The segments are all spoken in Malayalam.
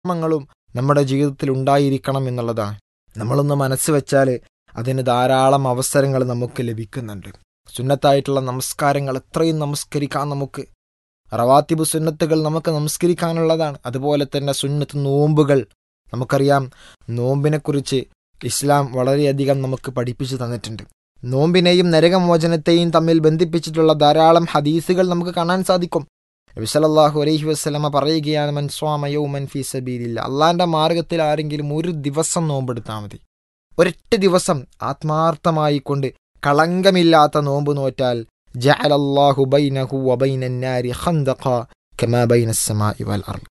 കർമ്മങ്ങളും നമ്മുടെ ജീവിതത്തിൽ ഉണ്ടായിരിക്കണം എന്നുള്ളതാണ് നമ്മളൊന്ന് മനസ്സ് വെച്ചാൽ അതിന് ധാരാളം അവസരങ്ങൾ നമുക്ക് ലഭിക്കുന്നുണ്ട് സുന്നത്തായിട്ടുള്ള നമസ്കാരങ്ങൾ എത്രയും നമസ്കരിക്കാൻ നമുക്ക് റവാത്തിബ് സുന്നത്തുകൾ നമുക്ക് നമസ്കരിക്കാനുള്ളതാണ് അതുപോലെ തന്നെ സുന്നത്ത് നോമ്പുകൾ നമുക്കറിയാം നോമ്പിനെക്കുറിച്ച് ഇസ്ലാം വളരെയധികം നമുക്ക് പഠിപ്പിച്ചു തന്നിട്ടുണ്ട് നോമ്പിനെയും നരകമോചനത്തെയും തമ്മിൽ ബന്ധിപ്പിച്ചിട്ടുള്ള ധാരാളം ഹദീസുകൾ നമുക്ക് കാണാൻ സാധിക്കും നബിസലല്ലാഹു അലൈഹി വസ്ലമ പറയുകയാണ് മൻസ്വാമയോ മൻഫി സബീലില്ല അള്ളാന്റെ മാർഗത്തിൽ ആരെങ്കിലും ഒരു ദിവസം നോമ്പെടുത്താൽ മതി ഒരൊറ്റ ദിവസം ആത്മാർത്ഥമായി കൊണ്ട് കളങ്കമില്ലാത്ത നോമ്പ് നോറ്റാൽ ജഅലല്ലാഹു ബൈനഹു വബൈനന്നാരി ഖന്ദഖ കമാ ബൈനസ്സമാഇ വൽ അർള്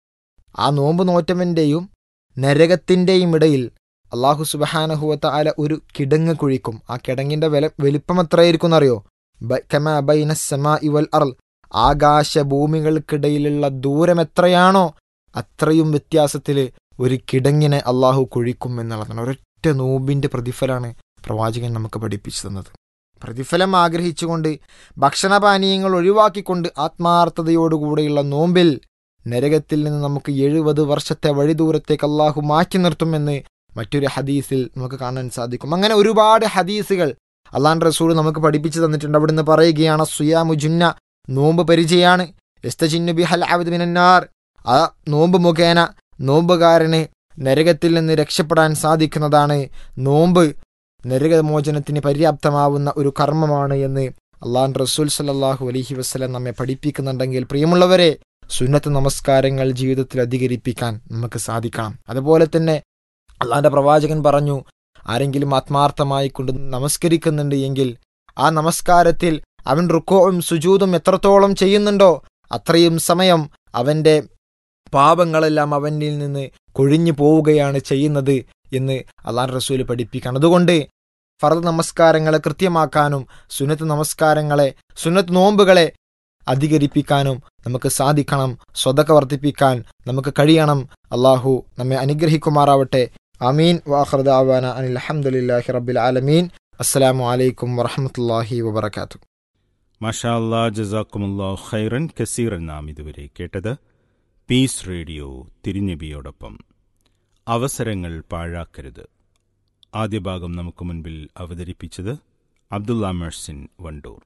ആ നോമ്പ് നോറ്റവന്റെയും നരകത്തിന്റെയും ഇടയിൽ അള്ളാഹു സുബഹാനഹുവത്ത അല ഒരു കിടങ്ങ് കുഴിക്കും ആ കിടങ്ങിന്റെ വില വലിപ്പം എത്രയായിരിക്കും എന്നറിയോ കമാ ബൈനസ്സമാഇ വൽ അർള് ആകാശ ഭൂമികൾക്കിടയിലുള്ള ദൂരം എത്രയാണോ അത്രയും വ്യത്യാസത്തിൽ ഒരു കിടങ്ങിനെ അള്ളാഹു കുഴിക്കും എന്നുള്ളതാണ് ഒരൊറ്റ നോമ്പിന്റെ പ്രതിഫലമാണ് പ്രവാചകൻ നമുക്ക് പഠിപ്പിച്ചു തന്നത് പ്രതിഫലം ആഗ്രഹിച്ചുകൊണ്ട് ഭക്ഷണപാനീയങ്ങൾ ഒഴിവാക്കിക്കൊണ്ട് ആത്മാർത്ഥതയോടുകൂടെയുള്ള നോമ്പിൽ നരകത്തിൽ നിന്ന് നമുക്ക് എഴുപത് വർഷത്തെ വഴിദൂരത്തേക്ക് അള്ളാഹു മാറ്റി നിർത്തുമെന്ന് മറ്റൊരു ഹദീസിൽ നമുക്ക് കാണാൻ സാധിക്കും അങ്ങനെ ഒരുപാട് ഹദീസുകൾ അള്ളാൻ റസൂൾ നമുക്ക് പഠിപ്പിച്ചു തന്നിട്ടുണ്ട് അവിടുന്ന് പറയുകയാണ് സുയാമു ജുന്ന നോമ്പ് പരിചയാണ് മിനന്നാർ ആ നോമ്പ് മുഖേന നോമ്പുകാരന് നരകത്തിൽ നിന്ന് രക്ഷപ്പെടാൻ സാധിക്കുന്നതാണ് നോമ്പ് നരകമോചനത്തിന് പര്യാപ്തമാവുന്ന ഒരു കർമ്മമാണ് എന്ന് അള്ളാൻ റസൂൽ സല്ലാഹു അലഹി വസ്ലം നമ്മെ പഠിപ്പിക്കുന്നുണ്ടെങ്കിൽ പ്രിയമുള്ളവരെ സുന്നത്ത് നമസ്കാരങ്ങൾ ജീവിതത്തിൽ അധികരിപ്പിക്കാൻ നമുക്ക് സാധിക്കണം അതുപോലെ തന്നെ അള്ളാന്റെ പ്രവാചകൻ പറഞ്ഞു ആരെങ്കിലും ആത്മാർത്ഥമായി കൊണ്ട് നമസ്കരിക്കുന്നുണ്ട് എങ്കിൽ ആ നമസ്കാരത്തിൽ അവൻ റുക്കോവും സുജൂതും എത്രത്തോളം ചെയ്യുന്നുണ്ടോ അത്രയും സമയം അവന്റെ പാപങ്ങളെല്ലാം അവനിൽ നിന്ന് കൊഴിഞ്ഞു പോവുകയാണ് ചെയ്യുന്നത് എന്ന് അള്ളാൻ റസൂല് പഠിപ്പിക്കണം അതുകൊണ്ട് ഫറദ് നമസ്കാരങ്ങളെ കൃത്യമാക്കാനും സുന്നത്ത് നമസ്കാരങ്ങളെ സുന്നത്ത് നോമ്പുകളെ അധികരിപ്പിക്കാനും നമുക്ക് സാധിക്കണം സ്വതക്ക വർദ്ധിപ്പിക്കാൻ നമുക്ക് കഴിയണം അള്ളാഹു നമ്മെ അനുഗ്രഹിക്കുമാറാവട്ടെ അമീൻ വാഹർദ് ആവാന അനിൽ അഹമ്മദില്ലാഹി റബ്ബിൽ ആലമീൻ അസ്സലാമു അലൈക്കും വറഹമത്തല്ലാഹി വബർക്കാത്തു മഷാ അല്ലാ ജസാക്കുമുല്ലാ ഖൈറൻ കസീറൻ നാം ഇതുവരെ കേട്ടത് പീസ് റേഡിയോ തിരുനബിയോടൊപ്പം അവസരങ്ങൾ പാഴാക്കരുത് ആദ്യ ഭാഗം നമുക്ക് മുൻപിൽ അവതരിപ്പിച്ചത് അബ്ദുള്ള മെഴ്സിൻ വണ്ടൂർ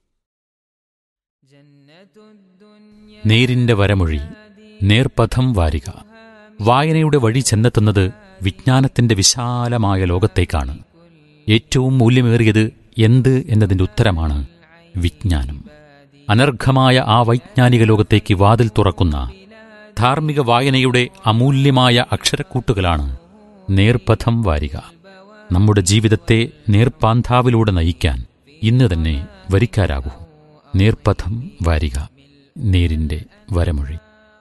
നേരിന്റെ വരമൊഴി നേർപഥം വാരിക വായനയുടെ വഴി ചെന്നെത്തുന്നത് വിജ്ഞാനത്തിന്റെ വിശാലമായ ലോകത്തേക്കാണ് ഏറ്റവും മൂല്യമേറിയത് എന്ത് എന്നതിന്റെ ഉത്തരമാണ് വിജ്ഞാനം അനർഘമായ ആ വൈജ്ഞാനിക ലോകത്തേക്ക് വാതിൽ തുറക്കുന്ന ധാർമ്മിക വായനയുടെ അമൂല്യമായ അക്ഷരക്കൂട്ടുകളാണ് നേർപഥം വാരിക നമ്മുടെ ജീവിതത്തെ നേർപ്പാന്താവിലൂടെ നയിക്കാൻ ഇന്ന് തന്നെ വരിക്കാരാകൂ നേർപഥം വാരിക നേരിന്റെ വരമൊഴി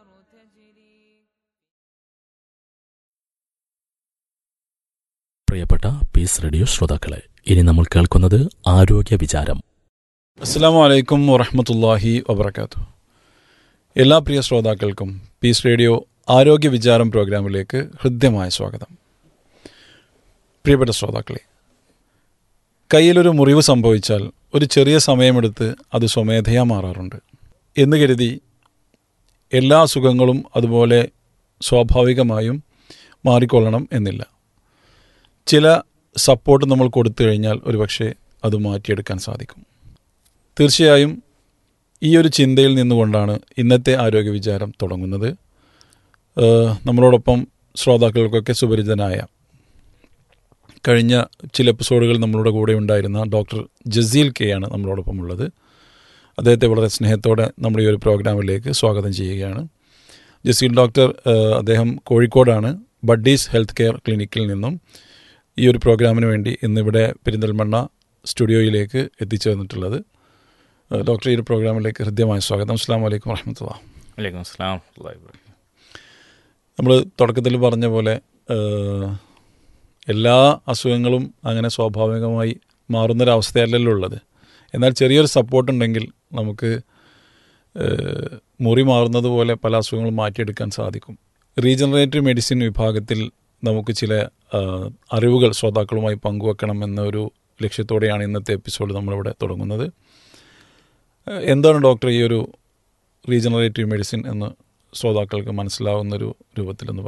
പ്രിയപ്പെട്ട പീസ് റേഡിയോ ശ്രോതാക്കളെ ഇനി നമ്മൾ കേൾക്കുന്നത് ആരോഗ്യ വിചാരം അസ്സാം വലൈക്കും വറഹമത്തല്ലാഹി വബർക്കാത്തു എല്ലാ പ്രിയ ശ്രോതാക്കൾക്കും പീസ് റേഡിയോ ആരോഗ്യ വിചാരം പ്രോഗ്രാമിലേക്ക് ഹൃദ്യമായ സ്വാഗതം പ്രിയപ്പെട്ട ശ്രോതാക്കളെ കയ്യിലൊരു മുറിവ് സംഭവിച്ചാൽ ഒരു ചെറിയ സമയമെടുത്ത് അത് സ്വമേധയാ മാറാറുണ്ട് എന്ന് കരുതി എല്ലാ സുഖങ്ങളും അതുപോലെ സ്വാഭാവികമായും മാറിക്കൊള്ളണം എന്നില്ല ചില സപ്പോർട്ട് നമ്മൾ കൊടുത്തു കഴിഞ്ഞാൽ ഒരുപക്ഷെ അത് മാറ്റിയെടുക്കാൻ സാധിക്കും തീർച്ചയായും ഈ ഒരു ചിന്തയിൽ നിന്നുകൊണ്ടാണ് ഇന്നത്തെ ആരോഗ്യ വിചാരം തുടങ്ങുന്നത് നമ്മളോടൊപ്പം ശ്രോതാക്കൾക്കൊക്കെ സുപരിചിതനായ കഴിഞ്ഞ ചില എപ്പിസോഡുകൾ നമ്മളുടെ കൂടെ ഉണ്ടായിരുന്ന ഡോക്ടർ ജസീൽ കെ ആണ് നമ്മളോടൊപ്പം ഉള്ളത് അദ്ദേഹത്തെ വളരെ സ്നേഹത്തോടെ നമ്മുടെ ഈ ഒരു പ്രോഗ്രാമിലേക്ക് സ്വാഗതം ചെയ്യുകയാണ് ജസീൽ ഡോക്ടർ അദ്ദേഹം കോഴിക്കോടാണ് ബഡ്ഡീസ് ഹെൽത്ത് കെയർ ക്ലിനിക്കിൽ നിന്നും ഈ ഒരു പ്രോഗ്രാമിന് വേണ്ടി ഇന്നിവിടെ പെരിന്തൽമണ്ണ സ്റ്റുഡിയോയിലേക്ക് എത്തിച്ചേർന്നിട്ടുള്ളത് ഡോക്ടർ ഈ ഒരു പ്രോഗ്രാമിലേക്ക് ഹൃദ്യമായ സ്വാഗതം അസ്സാം വലൈക്കും വറഹമത്തുള്ള വലൈക്കും അസ്ലാം നമ്മൾ തുടക്കത്തിൽ പറഞ്ഞ പോലെ എല്ലാ അസുഖങ്ങളും അങ്ങനെ സ്വാഭാവികമായി മാറുന്നൊരവസ്ഥയല്ലല്ലോ ഉള്ളത് എന്നാൽ ചെറിയൊരു സപ്പോർട്ട് ഉണ്ടെങ്കിൽ നമുക്ക് മുറി മാറുന്നത് പോലെ പല അസുഖങ്ങളും മാറ്റിയെടുക്കാൻ സാധിക്കും റീജനറേറ്റീവ് മെഡിസിൻ വിഭാഗത്തിൽ നമുക്ക് ചില അറിവുകൾ ശ്രോതാക്കളുമായി പങ്കുവെക്കണം എന്നൊരു ലക്ഷ്യത്തോടെയാണ് ഇന്നത്തെ എപ്പിസോഡ് നമ്മളിവിടെ തുടങ്ങുന്നത് എന്താണ് ഡോക്ടർ ഈ ഒരു റീജനറേറ്റീവ് മെഡിസിൻ എന്ന് ശ്രോതാക്കൾക്ക് മനസ്സിലാവുന്നൊരു രൂപത്തിലെന്ന്